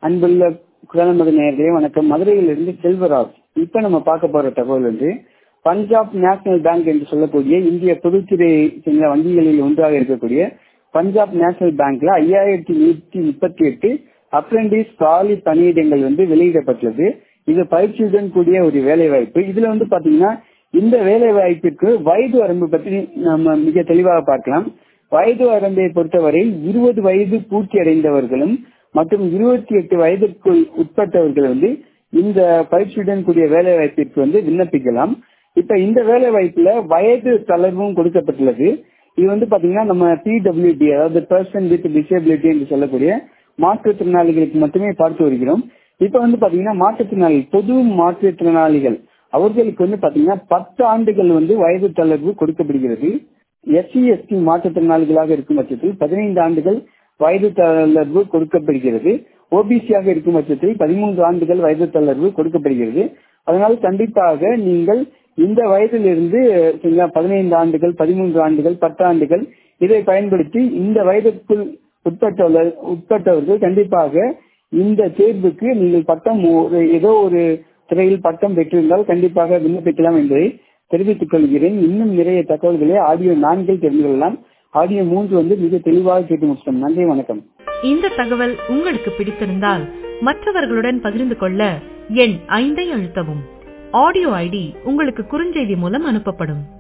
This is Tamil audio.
அன்புள்ள குரலமது நேயர்களே வணக்கம் மதுரையிலிருந்து செல்வராஜ் இப்ப நம்ம பார்க்க போற தகவல் வந்து பஞ்சாப் நேஷனல் பேங்க் என்று சொல்லக்கூடிய இந்திய பொதுத்துறை சில வங்கிகளில் ஒன்றாக இருக்கக்கூடிய பஞ்சாப் நேஷனல் பேங்க்ல ஐயாயிரத்தி நூத்தி முப்பத்தி எட்டு அப்ரண்டிஸ் காலி பணியிடங்கள் வந்து வெளியிடப்பட்டுள்ளது இது பயிற்சியுடன் கூடிய ஒரு வேலை வாய்ப்பு இதுல வந்து பாத்தீங்கன்னா இந்த வேலை வாய்ப்பிற்கு வயது வரம்பு பற்றி நம்ம மிக தெளிவாக பார்க்கலாம் வயது வரம்பை பொறுத்தவரை இருபது வயது பூர்த்தி அடைந்தவர்களும் மற்றும் இருபத்தி எட்டு வயதிற்குள் உட்பட்டவர்கள் வந்து இந்த பயிற்சியுடன் கூடிய வேலை வாய்ப்பிற்கு வந்து விண்ணப்பிக்கலாம் இப்ப இந்த வேலை வாய்ப்புல வயது தளர்வும் கொடுக்கப்பட்டுள்ளது இது வந்து பாத்தீங்கன்னா நம்ம பிடபிள்யூடி அதாவது பர்சன் வித் டிசேபிலிட்டி என்று சொல்லக்கூடிய மாற்றுத்திறனாளிகளுக்கு மட்டுமே பார்த்து வருகிறோம் இப்ப வந்து பாத்தீங்கன்னா மாற்றுத்திறனாளிகள் பொது மாற்றுத்திறனாளிகள் அவர்களுக்கு வந்து பாத்தீங்கன்னா பத்து ஆண்டுகள் வந்து வயது தளர்வு கொடுக்கப்படுகிறது எஸ்சி எஸ்டி மாற்றுத்திறனாளிகளாக இருக்கும் பட்சத்தில் பதினைந்து ஆண்டுகள் வயது தளர்வு கொடுக்கப்படுகிறது ஓபிசியாக இருக்கும் பட்சத்தில் பதிமூன்று ஆண்டுகள் வயது தளர்வு கொடுக்கப்படுகிறது அதனால் கண்டிப்பாக நீங்கள் இந்த வயதிலிருந்து பதினைந்து ஆண்டுகள் பதிமூன்று ஆண்டுகள் பத்து ஆண்டுகள் இதை பயன்படுத்தி இந்த வயதுக்குள் உட்பட்டவர்கள் உட்பட்டவர்கள் கண்டிப்பாக இந்த தேர்வுக்கு நீங்கள் பட்டம் ஒரு ஏதோ ஒரு துறையில் பட்டம் பெற்றிருந்தால் கண்டிப்பாக விண்ணப்பிக்கலாம் என்பதை தெரிவித்துக் கொள்கிறேன் இன்னும் நிறைய தகவல்களை ஆடியோ நான்கில் தெரிந்து கொள்ளலாம் ஆடியோ மூன்று வந்து மிக தெளிவாக கேட்டு முடிச்சோம் நன்றி வணக்கம் இந்த தகவல் உங்களுக்கு பிடித்திருந்தால் மற்றவர்களுடன் பகிர்ந்து கொள்ள எண் ஐந்தை அழுத்தவும் ஆடியோ ஐடி உங்களுக்கு குறுஞ்செய்தி மூலம் அனுப்பப்படும்